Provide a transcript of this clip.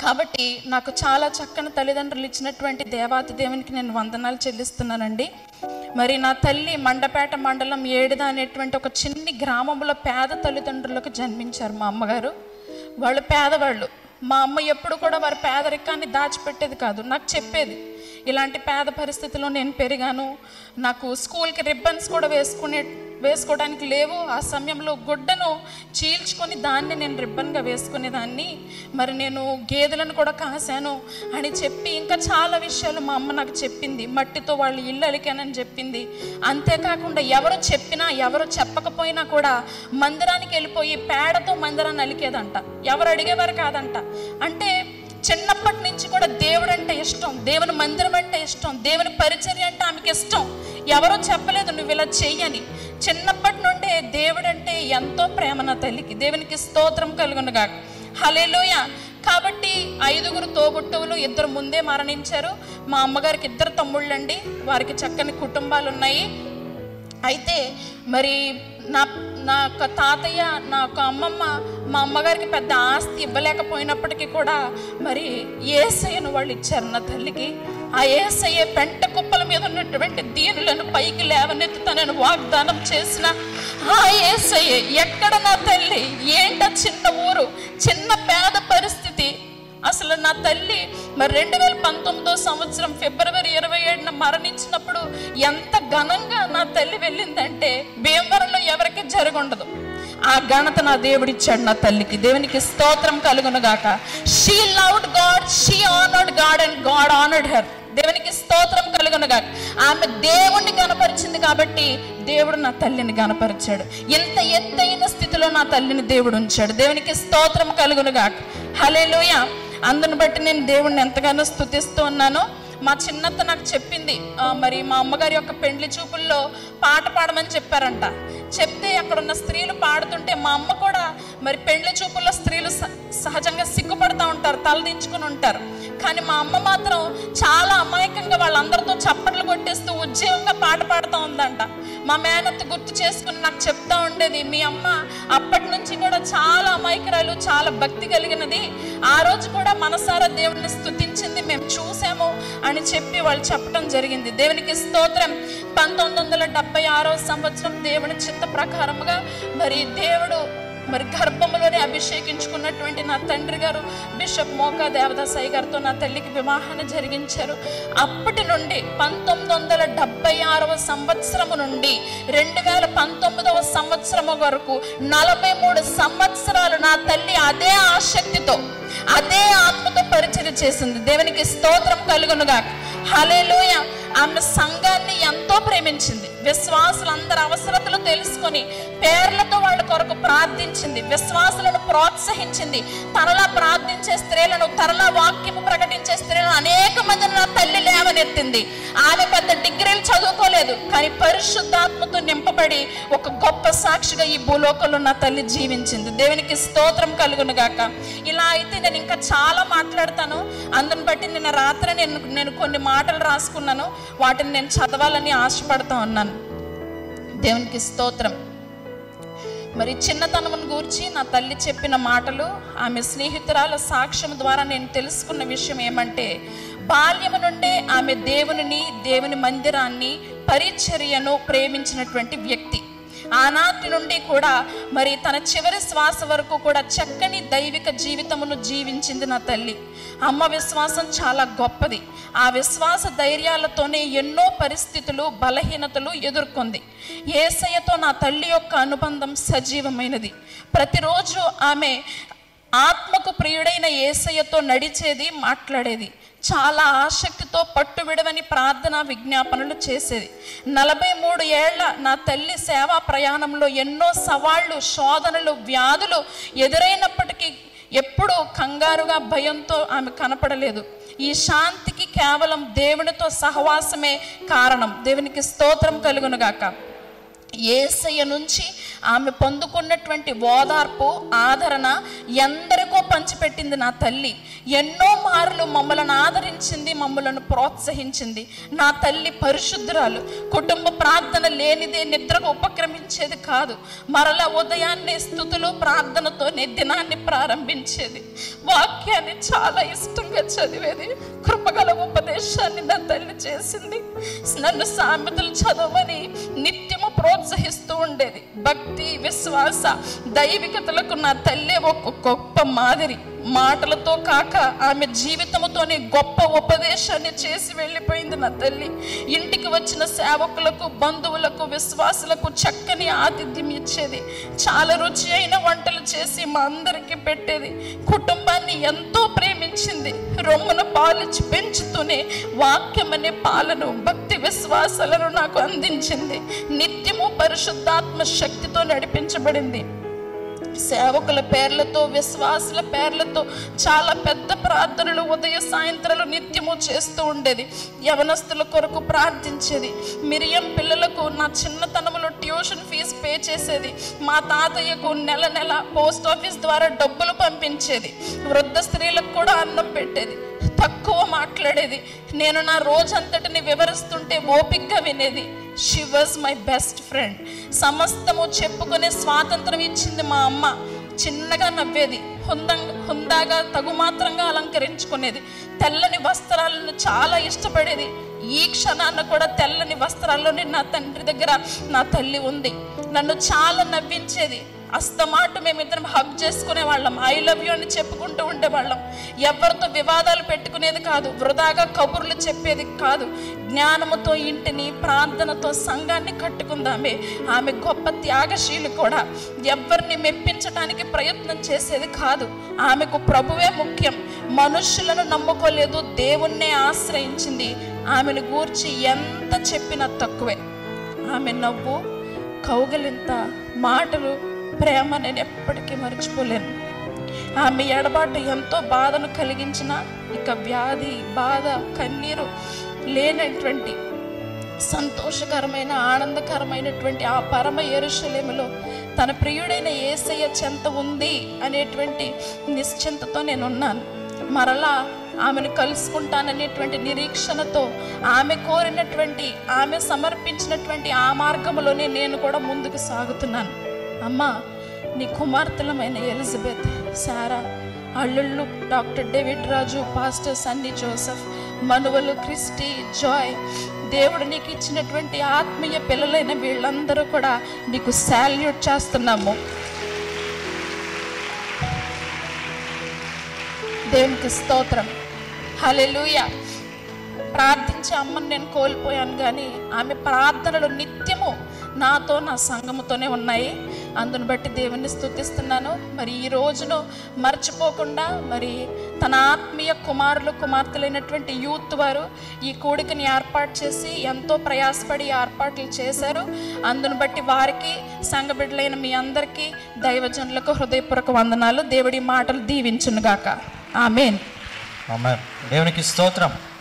కాబట్టి నాకు చాలా చక్కని తల్లిదండ్రులు ఇచ్చినటువంటి దేవాతి దేవునికి నేను వందనాలు చెల్లిస్తున్నానండి మరి నా తల్లి మండపేట మండలం ఏడుద అనేటువంటి ఒక చిన్ని గ్రామంలో పేద తల్లిదండ్రులకు జన్మించారు మా అమ్మగారు వాళ్ళు పేదవాళ్ళు మా అమ్మ ఎప్పుడు కూడా వారి పేదరికాన్ని దాచిపెట్టేది కాదు నాకు చెప్పేది ఇలాంటి పేద పరిస్థితిలో నేను పెరిగాను నాకు స్కూల్కి రిబ్బన్స్ కూడా వేసుకునే వేసుకోవడానికి లేవు ఆ సమయంలో గుడ్డను చీల్చుకొని దాన్ని నేను రిబ్బన్గా వేసుకునేదాన్ని మరి నేను గేదెలను కూడా కాశాను అని చెప్పి ఇంకా చాలా విషయాలు మా అమ్మ నాకు చెప్పింది మట్టితో వాళ్ళు ఇల్లు అలికానని చెప్పింది అంతేకాకుండా ఎవరు చెప్పినా ఎవరు చెప్పకపోయినా కూడా మందిరానికి వెళ్ళిపోయి పేడతో మందిరాన్ని అలికేదంట ఎవరు అడిగేవారు కాదంట అంటే చిన్నప్పటి నుంచి కూడా దేవుడు అంటే ఇష్టం దేవుని మందిరం అంటే ఇష్టం దేవుని పరిచర్య అంటే ఆమెకి ఇష్టం ఎవరో చెప్పలేదు నువ్వు ఇలా చెయ్యని చిన్నప్పటి నుండే దేవుడు అంటే ఎంతో ప్రేమ నా తల్లికి దేవునికి స్తోత్రం కలుగునుగా హలేలోయ కాబట్టి ఐదుగురు తోబుట్టువులు ఇద్దరు ముందే మరణించారు మా అమ్మగారికి ఇద్దరు తమ్ముళ్ళండి వారికి చక్కని కుటుంబాలు ఉన్నాయి అయితే మరి నా నా యొక్క తాతయ్య నా యొక్క అమ్మమ్మ మా అమ్మగారికి పెద్ద ఆస్తి ఇవ్వలేకపోయినప్పటికీ కూడా మరి ఏసయ్యను వాళ్ళు ఇచ్చారు నా తల్లికి ఆ ఏసయ్య పెంట కుప్పల మీద ఉన్నటువంటి దీనులను పైకి లేవనెత్తుతానని వాగ్దానం చేసిన ఆ ఏసయ్య ఎక్కడ నా తల్లి ఏంట చిన్న ఊరు చిన్న పేద పరిస్థితి అసలు నా తల్లి మరి రెండు వేల పంతొమ్మిదో సంవత్సరం ఫిబ్రవరి ఇరవై ఏడున మరణించినప్పుడు ఎంత ఘనంగా నా తల్లి వెళ్ళిందంటే భీమవరంలో ఎవరికి జరగundదు ఆ ఘనత నా దేవుడిచ్చాడు నా తల్లికి దేవునికి స్తోత్రం కలుగును గాక she loved God she honoured God and God honoured her దేవునికి స్తోత్రం కలుగును గాక ఆమె దేవుణ్ణి గనపరిచింది కాబట్టి దేవుడు నా తల్లిని గనపరిచాడు ఇంత ఎత్తైన స్థితిలో నా తల్లిని దేవుడు ఉంచాడు దేవునికి స్తోత్రం కలుగును గాక హలేలుయ అందుని బట్టి నేను దేవుణ్ణి ఎంతగానో స్థుతిస్తూ ఉన్నాను మా చిన్నత్త నాకు చెప్పింది ఆ, మరి మా అమ్మగారి యొక్క పెండ్లి చూపుల్లో పాట పాడమని చెప్పారంట చెప్తే అక్కడ ఉన్న స్త్రీలు పాడుతుంటే మా అమ్మ కూడా మరి పెండ్లి చూపుల్లో స్త్రీలు స- సహజంగా సిగ్గుపడుతూ ఉంటారు తలదించుకుని ఉంటారు కానీ మా అమ్మ మాత్రం చాలా అమాయకంగా వాళ్ళందరితో చప్పట్లు కొట్టేస్తూ ఉద్యోగంగా పాట పాడుతూ ఉందంట మా మేనత్త గుర్తు చేసుకుని నాకు చెప్తా ఉండేది మీ అమ్మ అప్పటి నుంచి కూడా చాలా అమాయకురాలు చాలా భక్తి కలిగినది ఆ రోజు కూడా మనసారా దేవుడిని స్తుతించింది మేము చూసాము అని చెప్పి వాళ్ళు చెప్పడం జరిగింది దేవునికి స్తోత్రం పంతొమ్మిది వందల డెబ్బై ఆరో సంవత్సరం దేవుని చిత్త ప్రకారముగా మరి దేవుడు మరి గర్భంలోనే అభిషేకించుకున్నటువంటి నా తండ్రి గారు బిషప్ మోకా దేవదాసాయి గారితో నా తల్లికి వివాహాన్ని జరిగించారు అప్పటి నుండి పంతొమ్మిది వందల డెబ్బై ఆరవ సంవత్సరము నుండి రెండు వేల పంతొమ్మిదవ సంవత్సరము వరకు నలభై మూడు సంవత్సరాలు నా తల్లి అదే ఆసక్తితో అదే ఆత్మతో పరిచయం చేసింది దేవునికి స్తోత్రం కలుగునుగా హలేలోయ ఆమె సంఘాన్ని ఎంతో ప్రేమించింది విశ్వాసులందరి అవసరతలు తెలుసుకొని పేర్లతో వాళ్ళ కొరకు ప్రార్థించింది విశ్వాసులను ప్రోత్సహించింది తనలా ప్రార్థించే స్త్రీలను తనలా వాక్యము ప్రకటించే స్త్రీలను అనేక మందిని నా తల్లి లేవనెత్తింది ఆమె పెద్ద డిగ్రీలు చదువుకోలేదు కానీ పరిశుద్ధాత్మతో నింపబడి ఒక గొప్ప సాక్షిగా ఈ భూలోకంలో నా తల్లి జీవించింది దేవునికి స్తోత్రం కలుగును గాక ఇలా అయితే నేను ఇంకా చాలా మాట్లాడతాను అందుని బట్టి నిన్న రాత్రి నేను నేను కొన్ని మాటలు రాసుకున్నాను వాటిని నేను చదవాలని ఆశపడుతూ ఉన్నాను దేవునికి స్తోత్రం మరి చిన్నతనమును గూర్చి నా తల్లి చెప్పిన మాటలు ఆమె స్నేహితురాల సాక్ష్యం ద్వారా నేను తెలుసుకున్న విషయం ఏమంటే బాల్యము నుండే ఆమె దేవునిని దేవుని మందిరాన్ని పరిచర్యను ప్రేమించినటువంటి వ్యక్తి ఆనాటి నుండి కూడా మరి తన చివరి శ్వాస వరకు కూడా చక్కని దైవిక జీవితమును జీవించింది నా తల్లి అమ్మ విశ్వాసం చాలా గొప్పది ఆ విశ్వాస ధైర్యాలతోనే ఎన్నో పరిస్థితులు బలహీనతలు ఎదుర్కొంది ఏసయ్యతో నా తల్లి యొక్క అనుబంధం సజీవమైనది ప్రతిరోజు ఆమె ఆత్మకు ప్రియుడైన ఏసయ్యతో నడిచేది మాట్లాడేది చాలా ఆసక్తితో పట్టు విడవని ప్రార్థన విజ్ఞాపనలు చేసేది నలభై మూడు ఏళ్ల నా తల్లి సేవా ప్రయాణంలో ఎన్నో సవాళ్ళు శోధనలు వ్యాధులు ఎదురైనప్పటికీ ఎప్పుడూ కంగారుగా భయంతో ఆమె కనపడలేదు ఈ శాంతికి కేవలం దేవునితో సహవాసమే కారణం దేవునికి స్తోత్రం కలుగునుగాక ఏసయ్య నుంచి ఆమె పొందుకున్నటువంటి ఓదార్పు ఆదరణ ఎందరికో పంచిపెట్టింది నా తల్లి ఎన్నో మార్లు మమ్మలను ఆదరించింది మమ్మలను ప్రోత్సహించింది నా తల్లి పరిశుద్ధురాలు కుటుంబ ప్రార్థన లేనిదే నిద్రకు ఉపక్రమించేది కాదు మరల ఉదయాన్నే స్థుతులు ప్రార్థనతోనే దినాన్ని ప్రారంభించేది వాక్యాన్ని చాలా ఇష్టంగా చదివేది కృపగల ఉపదేశాన్ని నా తల్లి చేసింది నన్ను సామెతలు చదవమని నిత్యము ప్రోత్సహిస్తూ ఉండేది భక్తి విశ్వాస దైవికతలకు నా తల్లి ఒక గొప్ప మాదిరి మాటలతో కాక ఆమె జీవితముతోనే గొప్ప ఉపదేశాన్ని చేసి వెళ్ళిపోయింది నా తల్లి ఇంటికి వచ్చిన సేవకులకు బంధువులకు విశ్వాసులకు చక్కని ఆతిథ్యం ఇచ్చేది చాలా రుచి అయిన వంటలు చేసి మా అందరికీ పెట్టేది కుటుంబాన్ని ఎంతో ప్రేమించింది రొమ్మున పాలిచ్చి పెంచుతూనే వాక్యం అనే పాలను భక్తి విశ్వాసాలను నాకు అందించింది నిత్యము పరిశుద్ధాత్మ శక్తితో నడిపించబడింది సేవకుల పేర్లతో విశ్వాసుల పేర్లతో చాలా పెద్ద ప్రార్థనలు ఉదయ సాయంత్రాలు నిత్యము చేస్తూ ఉండేది యవనస్తుల కొరకు ప్రార్థించేది మిరియం పిల్లలకు నా చిన్నతనంలో ట్యూషన్ ఫీజు పే చేసేది మా తాతయ్యకు నెల నెల పోస్ట్ ఆఫీస్ ద్వారా డబ్బులు పంపించేది వృద్ధ స్త్రీలకు కూడా అన్నం పెట్టేది తక్కువ మాట్లాడేది నేను నా రోజంతటిని వివరిస్తుంటే ఓపిగ్గా వినేది she was my best friend సమస్తము చెప్పుకునే స్వాతంత్రం ఇచ్చింది మా అమ్మ చిన్నగా నవ్వేది హుందంగా హుందాగా తగుమాత్రంగా అలంకరించుకునేది తెల్లని వస్త్రాలను చాలా ఇష్టపడేది ఈ క్షణాన కూడా తెల్లని వస్త్రాల్లోనే నా తండ్రి దగ్గర నా తల్లి ఉంది నన్ను చాలా నవ్వించేది అస్తమాట మేమిద్దరం హగ్ చేసుకునే వాళ్ళం ఐ లవ్ యూ అని చెప్పుకుంటూ ఉండేవాళ్ళం ఎవరితో వివాదాలు పెట్టుకునేది కాదు వృధాగా కబుర్లు చెప్పేది కాదు జ్ఞానముతో ఇంటిని ప్రార్థనతో సంఘాన్ని కట్టుకుందామే ఆమె గొప్ప త్యాగశీలు కూడా ఎవరిని మెప్పించడానికి ప్రయత్నం చేసేది కాదు ఆమెకు ప్రభువే ముఖ్యం మనుషులను నమ్ముకోలేదు దేవుణ్ణే ఆశ్రయించింది ఆమెను గూర్చి ఎంత చెప్పినా తక్కువే ఆమె నవ్వు కౌగలింత మాటలు ప్రేమ నేను ఎప్పటికీ మర్చిపోలేను ఆమె ఎడబాటు ఎంతో బాధను కలిగించిన ఇక వ్యాధి బాధ కన్నీరు లేనటువంటి సంతోషకరమైన ఆనందకరమైనటువంటి ఆ పరమ ఎరుషలేములో తన ప్రియుడైన ఏసయ్య చెంత ఉంది అనేటువంటి నిశ్చింతతో నేనున్నాను మరలా ఆమెను కలుసుకుంటాననేటువంటి నిరీక్షణతో ఆమె కోరినటువంటి ఆమె సమర్పించినటువంటి ఆ మార్గంలోనే నేను కూడా ముందుకు సాగుతున్నాను అమ్మా నీ కుమార్తెలమైన ఎలిజబెత్ సారా అల్లుళ్ళు doctor David Raju pastor Sunny Joseph మనువలు క్రిస్టి జాయ్ దేవుడు నీకు ఇచ్చినటువంటి ఆత్మీయ పిల్లలైన వీళ్ళందరూ కూడా నీకు శాల్యూట్ చేస్తున్నాము దేవునికి స్తోత్రం హల్లెలూయా ప్రార్థించే అమ్మని నేను కోల్పోయాను కానీ ఆమె ప్రార్థనలు నిత్యము నాతో నా సంఘముతోనే ఉన్నాయి అందును బట్టి దేవుణ్ణి స్తుతిస్తున్నాను మరి ఈ రోజును మర్చిపోకుండా మరి తన ఆత్మీయ కుమారులు కుమార్తెలైనటువంటి యూత్ వారు ఈ కూడికని ఏర్పాటు చేసి ఎంతో ప్రయాసపడి ఈ ఏర్పాట్లు చేశారు అందును బట్టి వారికి సంఘ బిడ్డలైన మీ అందరికీ దైవజనులకు హృదయపూర్వక వందనాలు దేవుడి మాటలు దీవించునుగాక ఆమెన్ ఆమె దేవునికి స్తోత్రం